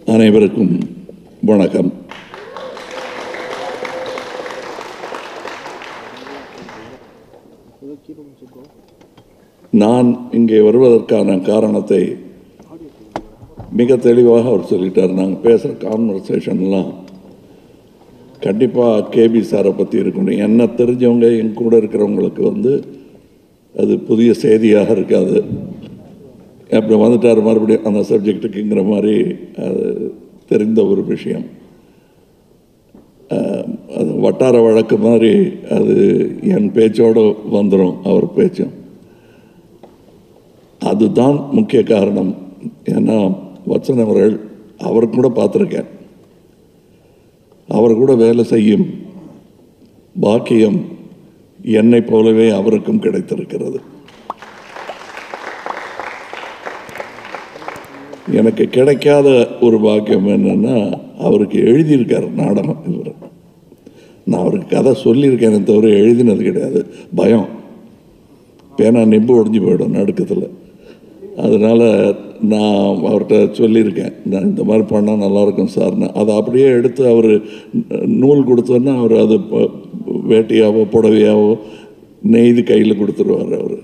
அனைவருக்கும் வணக்கம் நான் இங்கே வருவதற்கான காரணத்தை மிக தெளிவாக அவர் சொல்லிட்டார் நாங்கள் பேசுகிற கான்வர்சேஷன்லாம் கண்டிப்பாக கேபி சாரை பற்றி இருக்கணும் என்ன தெரிஞ்சவங்க என் கூட இருக்கிறவங்களுக்கு வந்து அது புதிய செய்தியாக இருக்காது அப்படி வந்துட்டார் மறுபடியும் அந்த சப்ஜெக்ட்டுக்குங்கிற மாதிரி அது தெரிந்த ஒரு விஷயம் அஹ், அது வட்டார வழக்கு மாதிரி அது என் பேச்சோடு வந்துடும் அவர் பேச்சும் அதுதான் முக்கிய காரணம் ஏன்னா வத்சன் அவர்கள் அவர் கூட பார்த்துருக்கேன் அவர் கூட வேலை செய்யும் பாக்கியம் என்னைப் போலவே அவருக்கும் கிடைத்திருக்கிறது எனக்கு கிடைக்காத ஒரு பாக்கியம் என்னன்னா அவருக்கு எழுதியிருக்கார் நாடகம் இவர் நான் அவருக்கு கதை சொல்லியிருக்கேனே தவிர எழுதினது கிடையாது பயம் பேனா நெம்பு ஒடிஞ்சு போயிடும் நடுக்கத்தில் அதனால் நான் அவர்கிட்ட சொல்லியிருக்கேன் நான் இந்த மாதிரி பண்ணால் நல்லாயிருக்கும் சார்னு அதை அப்படியே எடுத்து அவர் நூல் கொடுத்தோன்னா அவர் அது ப- வேட்டியாவோ புடவையாவோ நெய்து கையில் கொடுத்துருவார் அவர்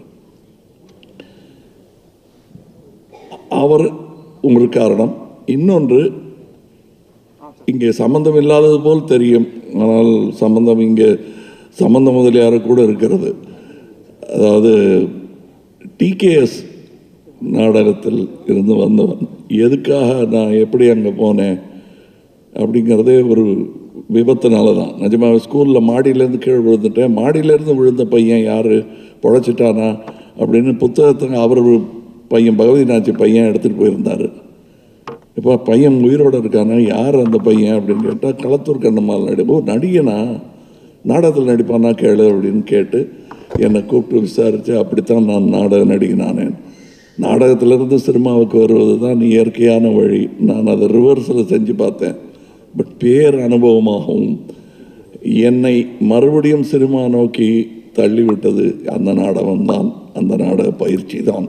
அவர் ஒரு காரணம் இன்னொன்று இங்கே சம்பந்தம் இல்லாதது போல் தெரியும் ஆனால் சம்பந்தம் இங்கே சம்பந்த முதலியார் கூட இருக்கிறது அதாவது டிகேஎஸ் நாடகத்தில் இருந்து வந்தவன் எதுக்காக நான் எப்படி அங்கே போனேன் அப்படிங்கிறதே ஒரு விபத்துனால தான் நிஜமாக ஸ்கூலில் மாடியிலேருந்து கீழே விழுந்துட்டேன் மாடியிலேருந்து விழுந்த பையன் யார் பொழைச்சிட்டானா அப்படின்னு புத்தகத்தை அவர் பையன் பகவதி நாச்சி பையன் எடுத்துகிட்டு போயிருந்தார் இப்போ பையன் உயிரோடு இருக்கானா யார் அந்த பையன் அப்படின்னு கேட்டால் களத்தூர் கண்ணம்மாள் நடி ஓ நடிகனா நாடகத்தில் நடிப்பானா கேளு அப்படின்னு கேட்டு என்னை கூப்பிட்டு விசாரித்து அப்படித்தான் நான் நாடக நடிகனானேன் நாடகத்திலிருந்து சினிமாவுக்கு வருவது தான் இயற்கையான வழி நான் அதை ரிவர்ஸில் செஞ்சு பார்த்தேன் பட் பேர் அனுபவமாகவும் என்னை மறுபடியும் சினிமா நோக்கி தள்ளிவிட்டது அந்த நாடகம்தான் அந்த நாடக பயிற்சி தான்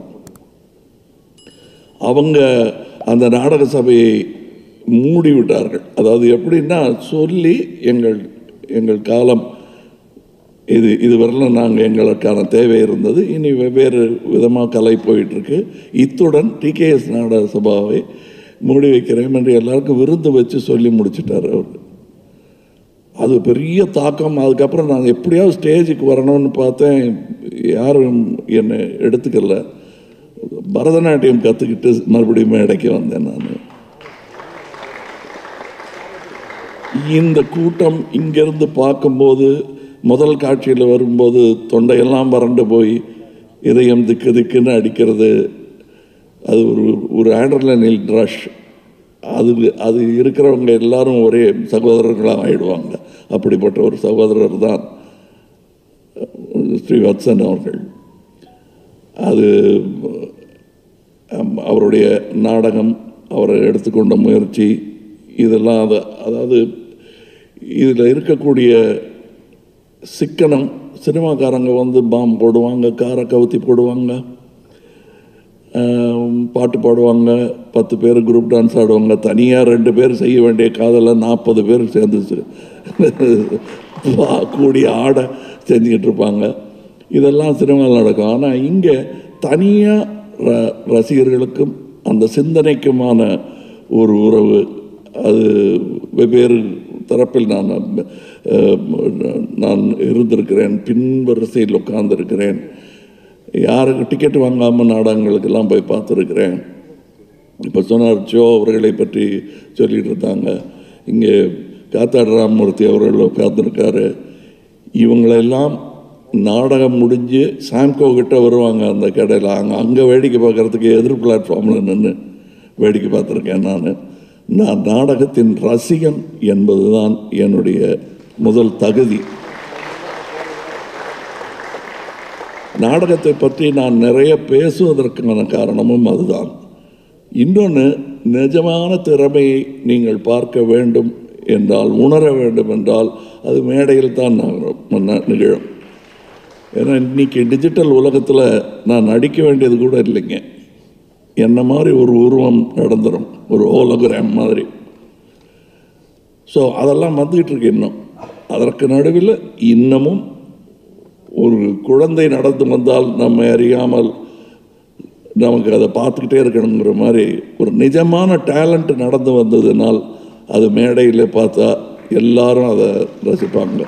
அவங்க அந்த நாடக சபையை மூடி விட்டார்கள் அதாவது எப்படின்னா சொல்லி எங்கள் எங்கள் காலம் இது இதுவரையிலும் நாங்கள் எங்களுக்கான தேவை இருந்தது இனி வெவ்வேறு விதமாக கலை போயிட்டுருக்கு இத்துடன் டிகேஎஸ் நாடக சபாவை மூடி வைக்கிறேன் என்று எல்லாருக்கும் விருந்து வச்சு சொல்லி முடிச்சிட்டார் அவர் அது பெரிய தாக்கம் அதுக்கப்புறம் நான் எப்படியாவது ஸ்டேஜுக்கு வரணும்னு பார்த்தேன் யாரும் என்னை எடுத்துக்கல பரதநாட்டியம் கற்றுக்கிட்டு மறுபடியும் மேடைக்கு வந்தேன் நான் இந்த கூட்டம் இங்கிருந்து பார்க்கும்போது முதல் காட்சியில் வரும்போது தொண்டையெல்லாம் வறண்டு போய் இதயம் திக்கு திக்குன்னு அடிக்கிறது அது ஒரு ஒரு ஆண்ட்ரலனில் ரஷ் அது அது இருக்கிறவங்க எல்லாரும் ஒரே சகோதரர்களாக ஆயிடுவாங்க அப்படிப்பட்ட ஒரு சகோதரர் தான் ஸ்ரீவத்சன் அவர்கள் அது அம், அவருடைய நாடகம் அவர் எடுத்துக்கொண்ட முயற்சி இதெல்லாம் அது அதாவது இதில் இருக்கக்கூடிய சிக்கனம் சினிமாக்காரங்க வந்து பாம் போடுவாங்க காரை கவுத்தி போடுவாங்க ஆம், பாட்டு பாடுவாங்க பத்து பேர் குரூப் டான்ஸ் ஆடுவாங்க தனியாக ரெண்டு பேர் செய்ய வேண்டிய காதலை நாற்பது பேர் சேர்ந்து செ- வா- கூடி ஆட செஞ்சுக்கிட்டு இருப்பாங்க இதெல்லாம் சினிமாவில் நடக்கும் ஆனால் இங்கே தனியாக ர ரசிகர்களுக்கும் அந்த சிந்தனைக்குமான ஒரு உறவு அது வெவ்வேறு தரப்பில் நான் அஹ், நான் இருந்திருக்கிறேன் பின் வரிசையில் உட்கார்ந்திருக்கிறேன் யாருக்கு டிக்கெட் வாங்காமல் நாடகங்களுக்கெல்லாம் போய் பார்த்துருக்கிறேன் இப்போ சொன்னார் ஜோ அவர்களை பற்றி சொல்லிட்டு இருந்தாங்க இங்கே காத்தாடு ராமமூர்த்தி அவர்கள் உட்கார்ந்துருக்காரு இவங்களெல்லாம் நாடகம் முடிஞ்சு சாம்கோ கிட்ட வருவாங்க அந்த கடையில் அங்கே அங்கே வேடிக்கை பார்க்கறதுக்கு எதிர் பிளாட்ஃபார்மில் நின்று வேடிக்கை பார்த்துருக்கேன் நான் நான் நாடகத்தின் ரசிகன் என்பதுதான் என்னுடைய முதல் தகுதி நாடகத்தை பற்றி நான் நிறைய பேசுவதற்கான காரணமும் அதுதான் இன்னொன்று நிஜமான திறமையை நீங்கள் பார்க்க வேண்டும் என்றால் உணர வேண்டும் என்றால் அது மேடையில் தான் நகரும் ந- நிகழும் ஏன்னா இன்னைக்கு டிஜிட்டல் உலகத்தில் நான் நடிக்க வேண்டியது கூட இல்லைங்க என்ன மாதிரி ஒரு உருவம் நடந்துடும் ஒரு ஹோலோகிராம் மாதிரி ஸோ அதெல்லாம் வந்துக்கிட்டு இருக்கு இன்னும் அதற்கு நடுவில் இன்னமும் ஒரு குழந்தை நடந்து வந்தால் நம்ம அறியாமல் நமக்கு அதை பார்த்துக்கிட்டே இருக்கணுங்கிற மாதிரி ஒரு நிஜமான டேலண்ட் நடந்து வந்ததுனால் அது மேடையில் பார்த்தா எல்லாரும் அதை ரசிப்பாங்க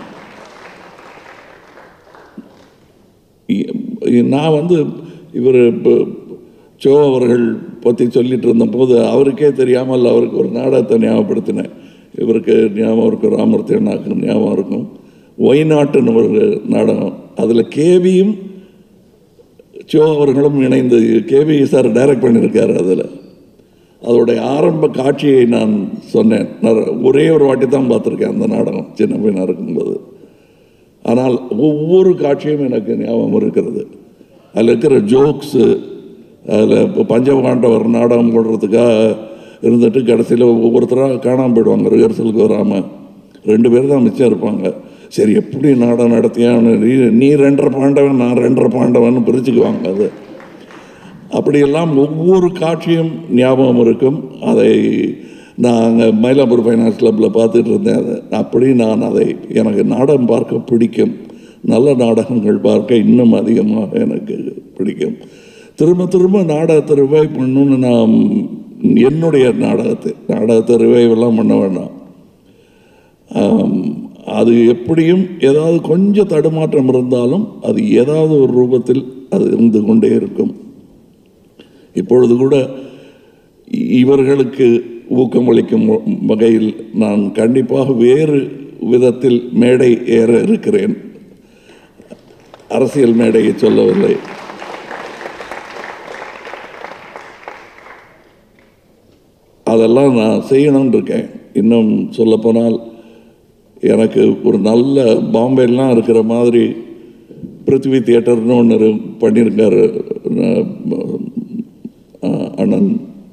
இ- நான் வந்து இவர் சோ அவர்கள் பற்றி சொல்லிட்டு இருந்தபோது அவருக்கே தெரியாமல் அவருக்கு ஒரு நாடகத்தை ஞாபகப்படுத்தினேன் இவருக்கு ஞாபகம் இருக்கும் ராமூர்த்தி அண்ணாக்கு ஞாபகம் இருக்கும் ஒய் நாட்டுன்னு ஒரு நாடகம் அதில் கேவியும் சோ அவர்களும் இணைந்து கேவி சார் டைரக்ட் பண்ணியிருக்காரு அதில் அதோடைய ஆரம்ப காட்சியை நான் சொன்னேன் நான் ஒரே ஒரு வாட்டி தான் பார்த்துருக்கேன் அந்த நாடகம் சின்ன பையனாக இருக்கும்போது ஆனால் ஒவ்வொரு காட்சியும் எனக்கு ஞாபகம் இருக்கிறது அதில் இருக்கிற ஜோக்ஸு அதில் இப்போ பஞ்சபாண்டவர் நாடகம் போடுறதுக்காக இருந்துட்டு கடைசியில் ஒவ்வொருத்தராக காணாமல் போயிடுவாங்க ரிஹர்சலுக்கு வராமல் ரெண்டு பேர் தான் மிச்சம் இருப்பாங்க சரி எப்படி நாடகம் நடத்தியான்னு நீ நீ ரெண்டரை பாண்டவன் நான் ரெண்டரை பாண்டவன் பிரிச்சுக்குவாங்க அது அப்படியெல்லாம் ஒவ்வொரு காட்சியும் ஞாபகம் இருக்கும் அதை நான் அங்கே மயிலாப்பூர் ஃபைனான்ஸ் கிளப்பில் பார்த்துட்டு இருந்தேன் அதை அப்படி நான் அதை எனக்கு நாடகம் பார்க்க பிடிக்கும் நல்ல நாடகங்கள் பார்க்க இன்னும் அதிகமாக எனக்கு பிடிக்கும் திரும்ப திரும்ப நாடகத்தை ரிவைவ் பண்ணணும்னு நான் என்னுடைய நாடகத்தை நாடகத்தை ரிவைவ் எல்லாம் பண்ண வேண்டாம் ஆம், அது எப்படியும் ஏதாவது கொஞ்சம் தடுமாற்றம் இருந்தாலும் அது ஏதாவது ஒரு ரூபத்தில் அது இருந்து கொண்டே இருக்கும் இப்பொழுது கூட இ- இவர்களுக்கு ஊக்கமளிக்கும் வ- வகையில் நான் கண்டிப்பாக வேறு விதத்தில் மேடை ஏற இருக்கிறேன் அரசியல் மேடையை சொல்லவில்லை அதெல்லாம் நான் செய்யணும்னு இருக்கேன் இன்னும் சொல்லப்போனால் எனக்கு ஒரு நல்ல பாம்பேலாம் இருக்கிற மாதிரி பிருத்திவி தியேட்டர்னு ஒன்று பண்ணியிருக்காரு அஹ், அண்ணன்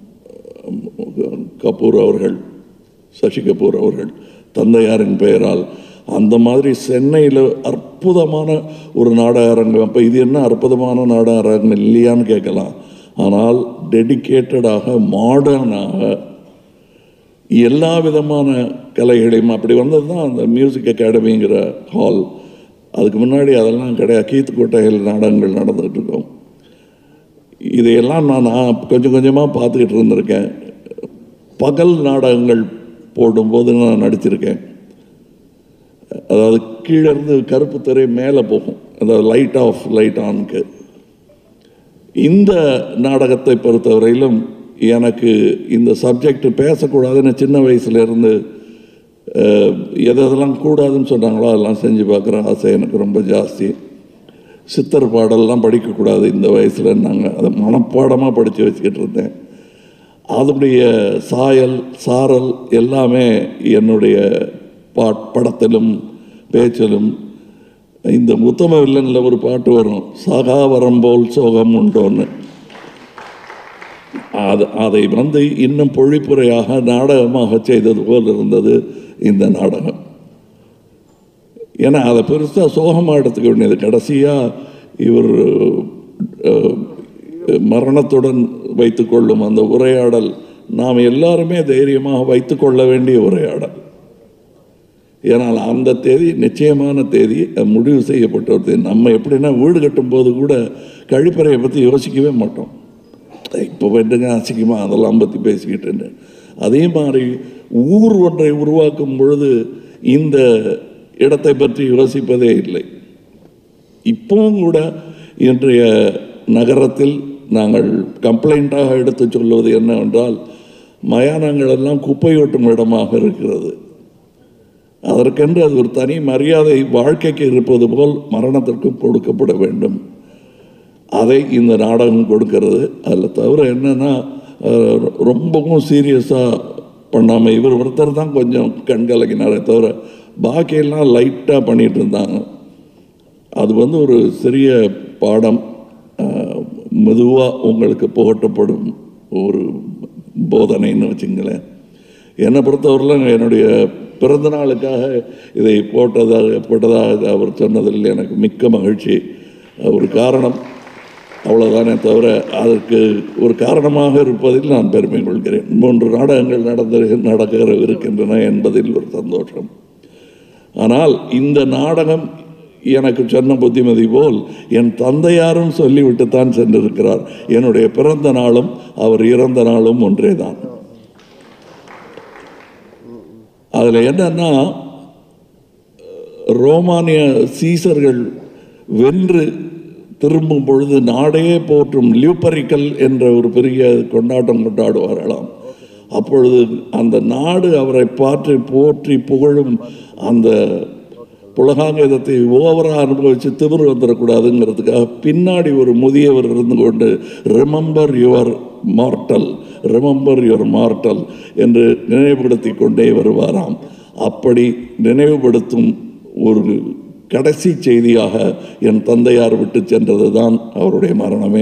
கபூர் அவர்கள் சசி கபூர் அவர்கள் தந்தையாரின் பெயரால் அந்த மாதிரி சென்னையில் அற்புதமான ஒரு நாடக அரங்கம் அப்போ இது என்ன அற்புதமான நாடக அரங்கம் இல்லையான்னு கேட்கலாம் ஆனால் டெடிக்கேட்டடாக மாடர்னாக எல்லா விதமான கலைகளையும் அப்படி வந்தது தான் அந்த மியூசிக் அகாடமிங்கிற ஹால் அதுக்கு முன்னாடி அதெல்லாம் கிடையாது கீத்து கோட்டையில் நாடகங்கள் நடந்துகிட்டு இருக்கோம் இதையெல்லாம் நான் நான் கொஞ்சம் கொஞ்சமாக பார்த்துக்கிட்டு இருந்திருக்கேன் பகல் நாடகங்கள் போடும்போது நான் நடிச்சிருக்கேன் அதாவது கீழே இருந்து கருப்பு திரை மேலே போகும் அதாவது லைட் ஆஃப் லைட் ஆனுக்கு இந்த நாடகத்தை பொறுத்தவரையிலும் எனக்கு இந்த சப்ஜெக்ட் பேசக்கூடாதுன்னு சின்ன வயசுல இருந்து அஹ், எது எதெல்லாம் கூடாதுன்னு சொன்னாங்களோ அதெல்லாம் செஞ்சு பார்க்குற ஆசை எனக்கு ரொம்ப ஜாஸ்தி சித்தர் பாடல்லாம் படிக்கக்கூடாது இந்த வயசில் நாங்கள் அதை மனப்பாடமாக படித்து வச்சுக்கிட்டு இருந்தேன் அதனுடைய சாயல் சாரல் எல்லாமே என்னுடைய பாட் படத்திலும் பேச்சிலும் இந்த உத்தம வில்லனில் ஒரு பாட்டு வரும் சாகா வரம் போல் சோகம் உண்டோன்னு அது அதை வந்து இன்னும் பொழிப்புரையாக நாடகமாக செய்தது போல் இருந்தது இந்த நாடகம் ஏன்னா அதை பெருசாக சோகமாக எடுத்துக்க வேண்டியது கடைசியாக இவர் அஹ், மரணத்துடன் வைத்துக்கொள்ளும் அந்த உரையாடல் நாம் எல்லாருமே தைரியமாக வைத்துக்கொள்ள வேண்டிய உரையாடல் ஏனால் அந்த தேதி நிச்சயமான தேதி அது முடிவு செய்யப்பட்ட ஒரு தேதி நம்ம எப்படின்னா வீடு கட்டும்போது கூட கழிப்பறையை பற்றி யோசிக்கவே மாட்டோம் இப்போ வேண்டுங்க அசிங்கமா அதெல்லாம் பற்றி பேசிக்கிட்டு அதே மாதிரி ஊர் ஒன்றை உருவாக்கும் பொழுது இந்த இடத்தை பற்றி யோசிப்பதே இல்லை இப்பவும் கூட இன்றைய நகரத்தில் நாங்கள் கம்ப்ளைண்ட்டாக எடுத்து சொல்வது என்னவென்றால் மயானங்கள் எல்லாம் குப்பையோட்டும் இடமாக இருக்கிறது அதற்கென்று அது ஒரு தனி மரியாதை வாழ்க்கைக்கு இருப்பது போல் மரணத்திற்கும் கொடுக்கப்பட வேண்டும் அதை இந்த நாடகம் கொடுக்கிறது அதில் தவிர என்னன்னா அஹ், ரொம்பவும் சீரியஸாக பண்ணாமல் இவர் ஒருத்தர் தான் கொஞ்சம் கண் கலக்கினாரே தவிர பாக்கியெல்லாம் லைட்டாக பண்ணிட்டு இருந்தாங்க அது வந்து ஒரு சிறிய பாடம் மெதுவாக உங்களுக்கு புகட்டப்படும் ஒரு போதனைன்னு வச்சுங்களேன் என்னை பொறுத்தவரையில் என்னுடைய பிறந்த நாளுக்காக இதை போட்டதாக போட்டதாக அவர் சொன்னதில் எனக்கு மிக்க மகிழ்ச்சி ஒரு காரணம் அவ்வளவுதானே தவிர அதற்கு ஒரு காரணமாக இருப்பதில் நான் பெருமை கொள்கிறேன் மூன்று நாடகங்கள் நடந்து நடக்கிற இருக்கின்றன என்பதில் ஒரு சந்தோஷம் ஆனால் இந்த நாடகம் எனக்கு சொன்ன புத்திமதி போல் என் தந்தையாரும் சொல்லிவிட்டுத்தான் சென்றிருக்கிறார் என்னுடைய பிறந்த நாளும் அவர் இறந்த நாளும் ஒன்றே தான் அதில் என்னன்னா ரோமானிய சீசர்கள் வென்று திரும்பும் பொழுது நாடே போற்றும் லியூப்பரிக்கல் என்ற ஒரு பெரிய கொண்டாட்டம் கொண்டாடுவார்களாம் அப்பொழுது அந்த நாடு அவரை பாற்றி போற்றி புகழும் அந்த புலகாங்கதத்தை ஓவராக அனுபவித்து திமிர் வந்துடக்கூடாதுங்கிறதுக்காக பின்னாடி ஒரு முதியவர் இருந்து கொண்டு remember your mortal remember your mortal என்று நினைவுபடுத்தி கொண்டே வருவாராம் அப்படி நினைவுபடுத்தும் ஒரு கடைசி செய்தியாக என் தந்தையார் விட்டு சென்றது தான் அவருடைய மரணமே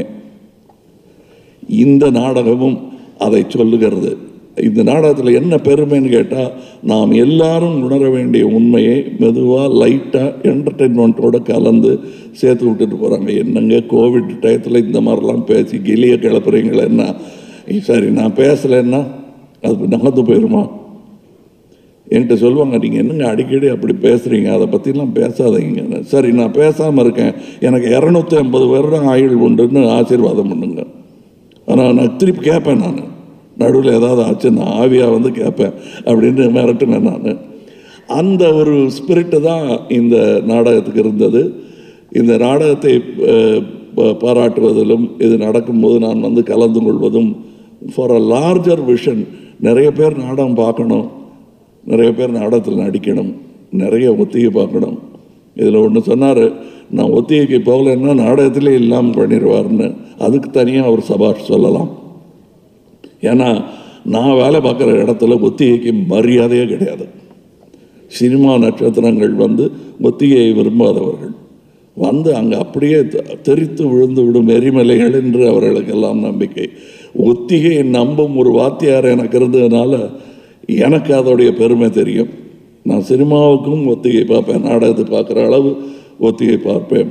இந்த நாடகமும் அதை சொல்லுகிறது இந்த நாடகத்தில் என்ன பெருமைன்னு கேட்டால் நாம் எல்லாரும் உணர வேண்டிய உண்மையை மெதுவாக லைட்டாக என்டர்டெயின்மெண்ட்டோட கலந்து சேர்த்து விட்டுட்டு போகிறாங்க என்னங்க கோவிட் டயத்தில் இந்த மாதிரிலாம் பேசி கிளிய கிளப்புறீங்களே என்ன சரி நான் பேசலைன்னா அது நகர்ந்து போயிடுமா என்கிட்ட சொல்லுவாங்க நீங்கள் என்னங்க அடிக்கடி அப்படி பேசுகிறீங்க அதை பற்றிலாம் பேசாதீங்க சரி நான் பேசாமல் இருக்கேன் எனக்கு இரநூத்தி ஐம்பது வருடம் ஆயுள் உண்டுன்னு ஆசீர்வாதம் பண்ணுங்க ஆனால் நான் திருப்பி கேட்பேன் நான் நடுவில் ஏதாவது ஆச்சு நான் ஆவியாக வந்து கேட்பேன் அப்படின்னு மிரட்டுனேன் நான் அந்த ஒரு ஸ்பிரிட்டு தான் இந்த நாடகத்துக்கு இருந்தது இந்த நாடகத்தை அஹ், ப- பாராட்டுவதிலும் இது நடக்கும்போது நான் வந்து கலந்து கொள்வதும் ஃபார் அ லார்ஜர் விஷன் நிறைய பேர் நாடகம் பார்க்கணும் நிறைய பேர் நாடகத்தில் நடிக்கணும் நிறைய ஒத்திகை பார்க்கணும் இதில் ஒன்று சொன்னார் நான் ஒத்திகைக்கு போகலைன்னா நாடகத்திலே இல்லாமல் பண்ணிடுவார்னு அதுக்கு தனியாக அவர் சபாஷ் சொல்லலாம் ஏன்னா நான் வேலை பார்க்குற இடத்துல ஒத்திகைக்கு மரியாதையே கிடையாது சினிமா நட்சத்திரங்கள் வந்து ஒத்திகையை விரும்பாதவர்கள் வந்து அங்கே அப்படியே த- தெறித்து விழுந்து விடும் எரிமலைகள் என்று அவர்களுக்கெல்லாம் நம்பிக்கை ஒத்திகையை நம்பும் ஒரு வாத்தியார் எனக்கு இருந்ததுனால எனக்கு அதோடைய பெருமை தெரியும் நான் சினிமாவுக்கும் ஒத்திகை பார்ப்பேன் நாடகத்தை பார்க்குற அளவு ஒத்திகை பார்ப்பேன்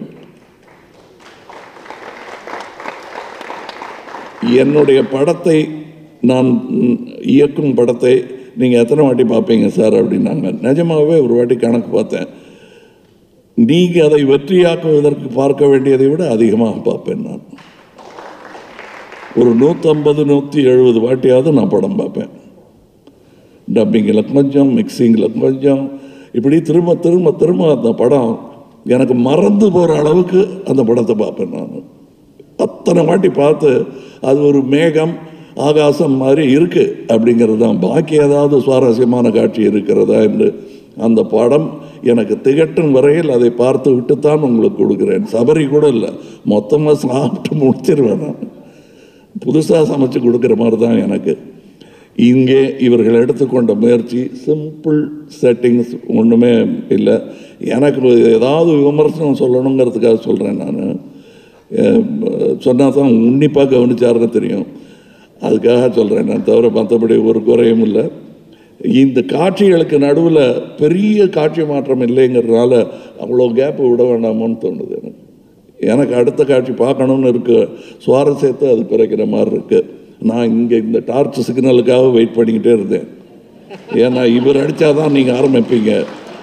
என்னுடைய படத்தை நான் ம், இயக்கும் படத்தை நீங்கள் எத்தனை வாட்டி பார்ப்பீங்க சார் அப்படின்னாங்க நிஜமாகவே ஒரு வாட்டி கணக்கு பார்த்தேன் நீங்கள் அதை வெற்றியாக்குவதற்கு பார்க்க வேண்டியதை விட அதிகமாக பார்ப்பேன் நான் ஒரு நூற்றம்பது நூற்றி எழுபது வாட்டியாவது நான் படம் பார்ப்பேன் டப்பிங்கில் கொஞ்சம் மிக்சிங்கில் கொஞ்சம் இப்படி திரும்ப திரும்ப திரும்ப அந்த படம் எனக்கு மறந்து போகிற அளவுக்கு அந்த படத்தை பார்ப்பேன் நான் அத்தனை வாட்டி பார்த்து அது ஒரு மேகம் ஆகாசம் மாதிரி இருக்கு அப்படிங்கிறது தான் பாக்கி ஏதாவது சுவாரஸ்யமான காட்சி இருக்கிறதா என்று அந்த படம் எனக்கு திகட்டும் வரையில் அதை பார்த்து விட்டுத்தான் உங்களுக்கு கொடுக்குறேன் சபரி கூட இல்லை மொத்தமாக சாப்பிட்டு முடிச்சிருவேன் நான் புதுசாக சமைச்சு கொடுக்குற மாதிரி தான் எனக்கு இங்கே இவர்கள் எடுத்துக்கொண்ட முயற்சி சிம்பிள் செட்டிங்ஸ் ஒன்றுமே இல்லை எனக்கு ஏதாவது விமர்சனம் சொல்லணுங்கிறதுக்காக சொல்கிறேன் நான் சொன்னால் தான் உன்னிப்பாக கவனிச்சாருன்னு தெரியும் அதுக்காக சொல்கிறேன் நான் தவிர மற்றபடி ஒரு குறையும் இல்லை இந்த காட்சிகளுக்கு நடுவில் பெரிய காட்சி மாற்றம் இல்லைங்கிறதுனால அவ்வளோ கேப்பு விட வேண்டாமோன்னு தோணுது எனக்கு எனக்கு அடுத்த காட்சி பார்க்கணும்னு இருக்கு சுவாரஸ்யத்தை அது குறைக்கிற மாதிரி இருக்கு நான் இங்கே இந்த டார்ச் சிக்னலுக்காக வெயிட் பண்ணிக்கிட்டே இருந்தேன் ஏன்னா இவர் அடித்தாதான் நீங்கள் ஆரம்பிப்பீங்க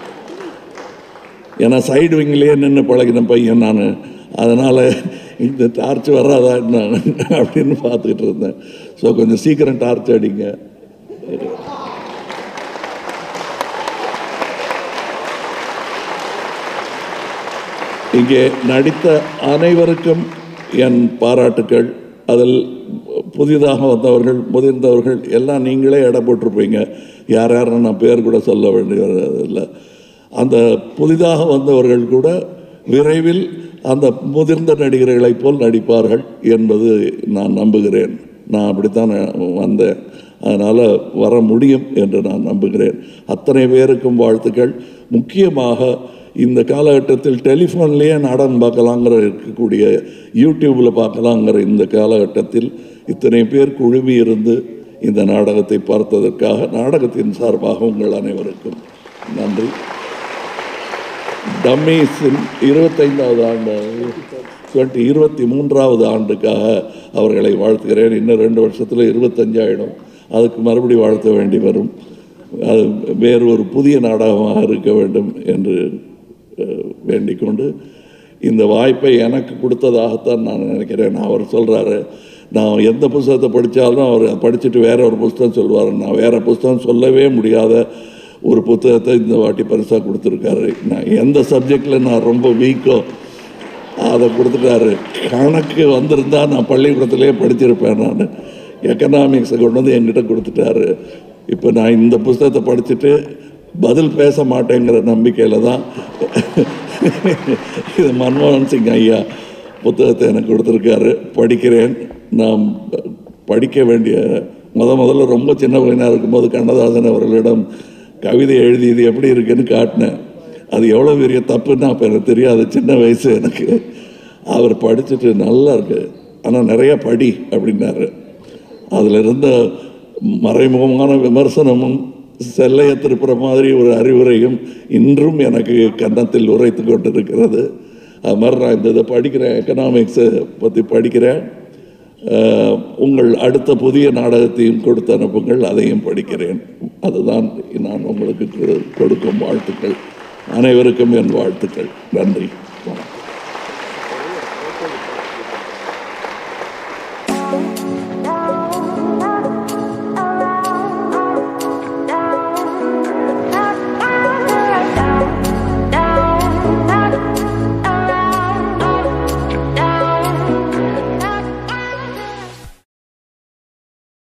ஏன்னா சைடு விங்கிலேயே நின்று பழகின பையன் நான் அதனால் இந்த டார்ச் வராதா என்ன அப்படின்னு பார்த்துக்கிட்டு இருந்தேன் ஸோ கொஞ்சம் சீக்கிரம் டார்ச் அடிங்க இங்கே நடித்த அனைவருக்கும் என் பாராட்டுக்கள் அதில் புதிதாக வந்தவர்கள் முதிர்ந்தவர்கள் எல்லாம் நீங்களே இடம் போட்டிருப்பீங்க யார் யாருன்னு நான் பேர் கூட சொல்ல வேண்டியதில்லை அந்த புதிதாக வந்தவர்கள் கூட விரைவில் அந்த முதிர்ந்த நடிகர்களைப் போல் நடிப்பார்கள் என்பது நான் நம்புகிறேன் நான் அப்படித்தான் வந்தேன் அதனால் வர முடியும் என்று நான் நம்புகிறேன் அத்தனை பேருக்கும் வாழ்த்துக்கள் முக்கியமாக இந்த காலகட்டத்தில் டெலிஃபோன்லேயே நாடகம் பார்க்கலாங்கிற இருக்கக்கூடிய யூடியூப்பில் பார்க்கலாங்கிற இந்த காலகட்டத்தில் இத்தனை பேர் குழுமி இருந்து இந்த நாடகத்தை பார்த்ததற்காக நாடகத்தின் சார்பாக உங்கள் அனைவருக்கும் நன்றி டம்மீஸின் இருபத்தைந்தாவது ஆண்டு டுவெண்ட்டி இருபத்தி மூன்றாவது ஆண்டுக்காக அவர்களை வாழ்த்துகிறேன் இன்னும் ரெண்டு வருஷத்தில் இருபத்தஞ்சாயிடும் அதுக்கு மறுபடி வாழ்த்த வேண்டி வரும் அது வேறு ஒரு புதிய நாடகமாக இருக்க வேண்டும் என்று அஹ், வேண்டிக் கொண்டு இந்த வாய்ப்பை எனக்கு கொடுத்ததாகத்தான் நான் நினைக்கிறேன் அவர் சொல்கிறாரு நான் எந்த புஸ்தகத்தை படித்தாலும் அவர் படிச்சுட்டு வேற ஒரு புஸ்தகம் சொல்லுவார் நான் வேற புஸ்தகம் சொல்லவே முடியாத ஒரு புத்தகத்தை இந்த வாட்டி பரிசாக கொடுத்துருக்காரு நான் எந்த சப்ஜெக்டில் நான் ரொம்ப வீக்கோ அதை கொடுத்துட்டாரு கணக்கு வந்திருந்தா நான் பள்ளிக்கூடத்திலே படிச்சிருப்பேன் நான் எக்கனாமிக்ஸை கொண்டு வந்து என்கிட்ட கொடுத்துட்டாரு இப்போ நான் இந்த புஸ்தகத்தை படிச்சுட்டு பதில் பேச மாட்டேங்கிற நம்பிக்கையில் தான் இது மன்மோகன் சிங் ஐயா புத்தகத்தை எனக்கு கொடுத்துருக்காரு படிக்கிறேன் நாம் படிக்க வேண்டிய முத முதல்ல ரொம்ப சின்ன பையனாக இருக்கும்போது கண்ணதாசன் அவர்களிடம் கவிதை எழுதி இது எப்படி இருக்குன்னு காட்டினேன் அது எவ்வளோ பெரிய தப்புன்னு அப்போ எனக்கு தெரியாது சின்ன வயசு எனக்கு அவர் படிச்சுட்டு நல்லா இருக்கு ஆனால் நிறைய படி அப்படின்னாரு அதில் இருந்த மறைமுகமான விமர்சனமும் செல்லைய திருப்புற மாதிரி ஒரு அறிவுரையும் இன்றும் எனக்கு கன்னத்தில் உரைத்து கொண்டிருக்கிறது அது மாதிரி நான் இந்த இதை படிக்கிறேன் எக்கனாமிக்ஸை பற்றி படிக்கிறேன் அஹ், உங்கள் அடுத்த புதிய நாடகத்தையும் கொடுத்து அனுப்புங்கள் அதையும் படிக்கிறேன் அதுதான் நான் உங்களுக்கு கொ- கொடுக்கும் வாழ்த்துக்கள் அனைவருக்கும் என் வாழ்த்துக்கள் நன்றி வணக்கம்